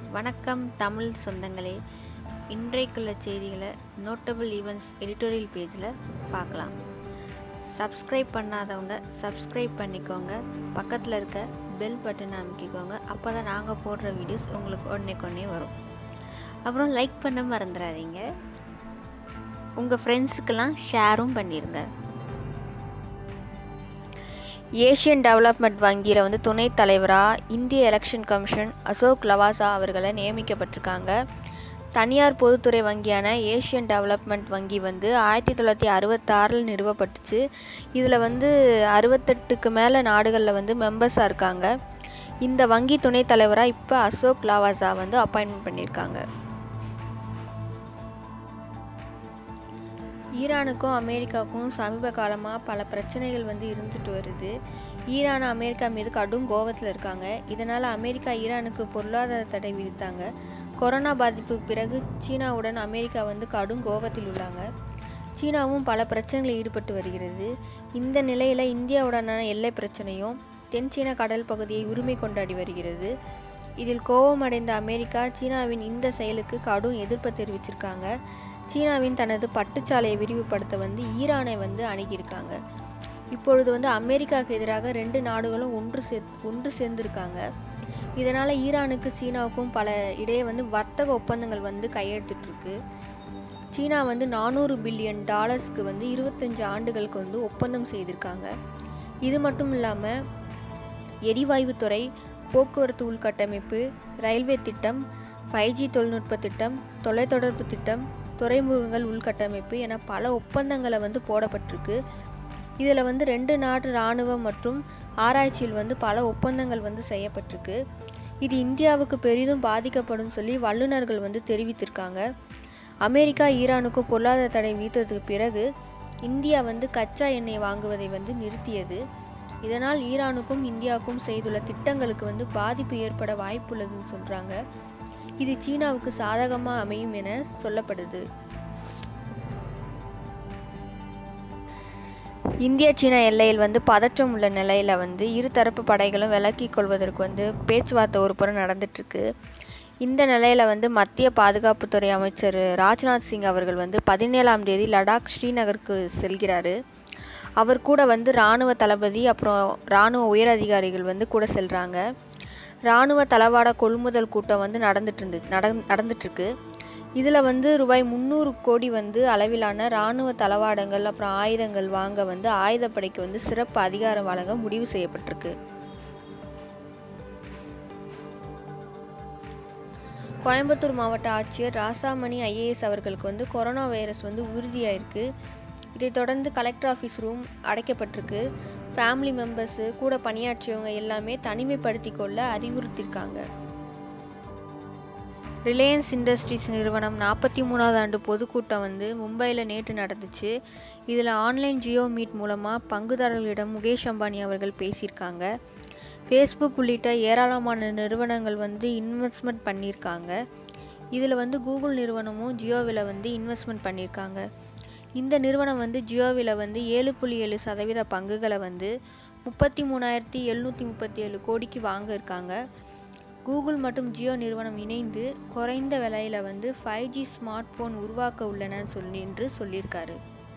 வணக்கம் தமிழ் சொந்தங்களே இன்றைக்குள்ள செய்திகளை நோட்டபிள் ஈவெண்ட்ஸ் எடிட்டோரியல் பேஜில் பார்க்கலாம் சப்ஸ்கிரைப் பண்ணாதவங்க சப்ஸ்கிரைப் பண்ணிக்கோங்க பக்கத்தில் இருக்க பெல் பட்டனை அமைக்கிக்கோங்க அப்போ தான் நாங்கள் போடுற வீடியோஸ் உங்களுக்கு உடனே கொண்டே வரும் அப்புறம் லைக் பண்ண மறந்துடாதீங்க உங்கள் ஃப்ரெண்ட்ஸுக்கெல்லாம் ஷேரும் பண்ணிடுங்க ஏஷியன் டெவலப்மெண்ட் வங்கியில் வந்து துணைத் தலைவராக இந்திய எலெக்ஷன் கமிஷன் அசோக் லவாசா அவர்களை நியமிக்கப்பட்டிருக்காங்க தனியார் பொதுத்துறை வங்கியான ஏஷியன் டெவலப்மெண்ட் வங்கி வந்து ஆயிரத்தி தொள்ளாயிரத்தி அறுபத்தாறில் நிறுவப்பட்டுச்சு இதில் வந்து அறுபத்தெட்டுக்கு மேலே நாடுகளில் வந்து மெம்பர்ஸாக இருக்காங்க இந்த வங்கி துணைத் தலைவராக இப்போ அசோக் லவாசா வந்து அப்பாயின்மெண்ட் பண்ணியிருக்காங்க ஈரானுக்கும் அமெரிக்காவுக்கும் சமீப காலமாக பல பிரச்சனைகள் வந்து இருந்துட்டு வருது ஈரான் அமெரிக்கா மீது கடும் கோபத்தில் இருக்காங்க இதனால் அமெரிக்கா ஈரானுக்கு பொருளாதார தடை விதித்தாங்க கொரோனா பாதிப்புக்கு பிறகு சீனாவுடன் அமெரிக்கா வந்து கடும் கோபத்தில் உள்ளாங்க சீனாவும் பல பிரச்சனைகளில் ஈடுபட்டு வருகிறது இந்த நிலையில் இந்தியாவுடனான எல்லை பிரச்சனையும் தென் சீன கடல் பகுதியை உரிமை கொண்டாடி வருகிறது இதில் கோபமடைந்த அமெரிக்கா சீனாவின் இந்த செயலுக்கு கடும் எதிர்ப்பை தெரிவிச்சிருக்காங்க சீனாவின் தனது பட்டுச்சாலையை விரிவுபடுத்த வந்து ஈரானை வந்து அணுகியிருக்காங்க இப்பொழுது வந்து அமெரிக்காவுக்கு எதிராக ரெண்டு நாடுகளும் ஒன்று சே ஒன்று சேர்ந்திருக்காங்க இதனால் ஈரானுக்கு சீனாவுக்கும் பல இடையே வந்து வர்த்தக ஒப்பந்தங்கள் வந்து கையெழுத்திட்டுருக்கு சீனா வந்து நானூறு பில்லியன் டாலர்ஸ்க்கு வந்து இருபத்தஞ்சு ஆண்டுகளுக்கு வந்து ஒப்பந்தம் செய்திருக்காங்க இது மட்டும் இல்லாமல் எரிவாயுத்துறை போக்குவரத்து உள்கட்டமைப்பு ரயில்வே திட்டம் ஃபைவ் ஜி தொழில்நுட்ப திட்டம் தொலைத்தொடர்பு திட்டம் துறைமுகங்கள் உள்கட்டமைப்பு என பல ஒப்பந்தங்களை வந்து போடப்பட்டிருக்கு இதில் வந்து ரெண்டு நாட்டு இராணுவம் மற்றும் ஆராய்ச்சியில் வந்து பல ஒப்பந்தங்கள் வந்து செய்யப்பட்டிருக்கு இது இந்தியாவுக்கு பெரிதும் பாதிக்கப்படும் சொல்லி வல்லுநர்கள் வந்து தெரிவித்திருக்காங்க அமெரிக்கா ஈரானுக்கும் பொருளாதார தடை விதித்ததுக்கு பிறகு இந்தியா வந்து கச்சா எண்ணெய் வாங்குவதை வந்து நிறுத்தியது இதனால் ஈரானுக்கும் இந்தியாவுக்கும் செய்துள்ள திட்டங்களுக்கு வந்து பாதிப்பு ஏற்பட வாய்ப்புள்ளதுன்னு சொல்கிறாங்க இது சீனாவுக்கு சாதகமாக அமையும் என சொல்லப்படுது இந்திய சீனா எல்லையில் வந்து பதற்றம் உள்ள நிலையில் வந்து இருதரப்பு படைகளும் விலக்கிக் கொள்வதற்கு வந்து பேச்சுவார்த்தை ஒரு புறம் நடந்துட்டுருக்கு இந்த நிலையில் வந்து மத்திய பாதுகாப்புத்துறை அமைச்சர் ராஜ்நாத் சிங் அவர்கள் வந்து பதினேழாம் தேதி லடாக் ஸ்ரீநகருக்கு செல்கிறாரு அவர் கூட வந்து இராணுவ தளபதி அப்புறம் இராணுவ உயர் அதிகாரிகள் வந்து கூட செல்கிறாங்க இராணுவ தளவாட கொள்முதல் கூட்டம் வந்து நடந்துட்டு இருந்து நட நடந்துட்டுருக்கு இதில் வந்து ரூபாய் முந்நூறு கோடி வந்து அளவிலான இராணுவ தளவாடங்கள் அப்புறம் ஆயுதங்கள் வாங்க வந்து ஆயுதப்படைக்கு வந்து சிறப்பு அதிகாரம் வழங்க முடிவு செய்யப்பட்டிருக்கு கோயம்புத்தூர் மாவட்ட ஆட்சியர் ராசாமணி ஐஏஎஸ் அவர்களுக்கு வந்து கொரோனா வைரஸ் வந்து உறுதியாயிருக்கு இதைத் தொடர்ந்து கலெக்டர் ஆஃபீஸ் ரூம் அடைக்கப்பட்டிருக்கு ஃபேமிலி மெம்பர்ஸு கூட பணியாற்றியவங்க எல்லாமே தனிமைப்படுத்தி கொள்ள அறிவுறுத்தியிருக்காங்க ரிலையன்ஸ் இண்டஸ்ட்ரீஸ் நிறுவனம் நாற்பத்தி மூணாவது ஆண்டு பொதுக்கூட்டம் வந்து மும்பையில் நேற்று நடந்துச்சு இதில் ஆன்லைன் ஜியோ மீட் மூலமாக பங்குதாரர்களிடம் முகேஷ் அம்பானி அவர்கள் பேசியிருக்காங்க ஃபேஸ்புக் உள்ளிட்ட ஏராளமான நிறுவனங்கள் வந்து இன்வெஸ்ட்மெண்ட் பண்ணியிருக்காங்க இதில் வந்து கூகுள் நிறுவனமும் ஜியோவில் வந்து இன்வெஸ்ட்மெண்ட் பண்ணியிருக்காங்க இந்த நிறுவனம் வந்து ஜியோவில் வந்து ஏழு புள்ளி ஏழு சதவீத பங்குகளை வந்து முப்பத்தி மூணாயிரத்தி எழுநூற்றி முப்பத்தி ஏழு கோடிக்கு வாங்க இருக்காங்க கூகுள் மற்றும் ஜியோ நிறுவனம் இணைந்து குறைந்த விலையில் வந்து ஃபைவ் ஜி ஸ்மார்ட் ஃபோன் உருவாக்க உள்ளன சொல்லி என்று சொல்லியிருக்காரு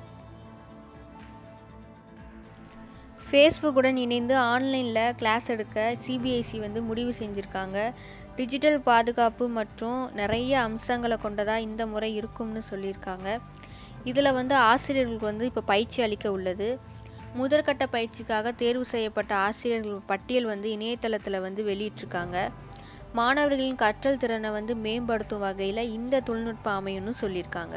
ஃபேஸ்புக்குடன் இணைந்து ஆன்லைனில் கிளாஸ் எடுக்க சிபிஎஸ்சி வந்து முடிவு செஞ்சுருக்காங்க டிஜிட்டல் பாதுகாப்பு மற்றும் நிறைய அம்சங்களை கொண்டதாக இந்த முறை இருக்கும்னு சொல்லியிருக்காங்க இதில் வந்து ஆசிரியர்களுக்கு வந்து இப்போ பயிற்சி அளிக்க உள்ளது முதற்கட்ட பயிற்சிக்காக தேர்வு செய்யப்பட்ட ஆசிரியர்கள் பட்டியல் வந்து இணையதளத்தில் வந்து வெளியிட்டிருக்காங்க மாணவர்களின் கற்றல் திறனை வந்து மேம்படுத்தும் வகையில் இந்த தொழில்நுட்பம் அமையும்னு சொல்லியிருக்காங்க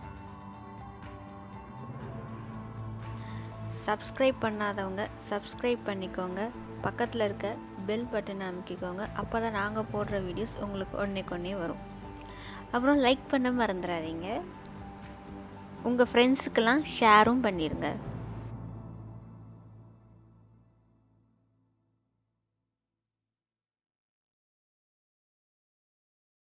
சப்ஸ்கிரைப் பண்ணாதவங்க சப்ஸ்கிரைப் பண்ணிக்கோங்க பக்கத்தில் இருக்க பெல் பட்டனை அமைக்கிக்கோங்க அப்போ தான் நாங்கள் போடுற வீடியோஸ் உங்களுக்கு உடனே கொண்டே வரும் அப்புறம் லைக் பண்ண மறந்துடாதீங்க உங்கள் ஃப்ரெண்ட்ஸுக்கெல்லாம் ஷேரும் பண்ணிடுங்க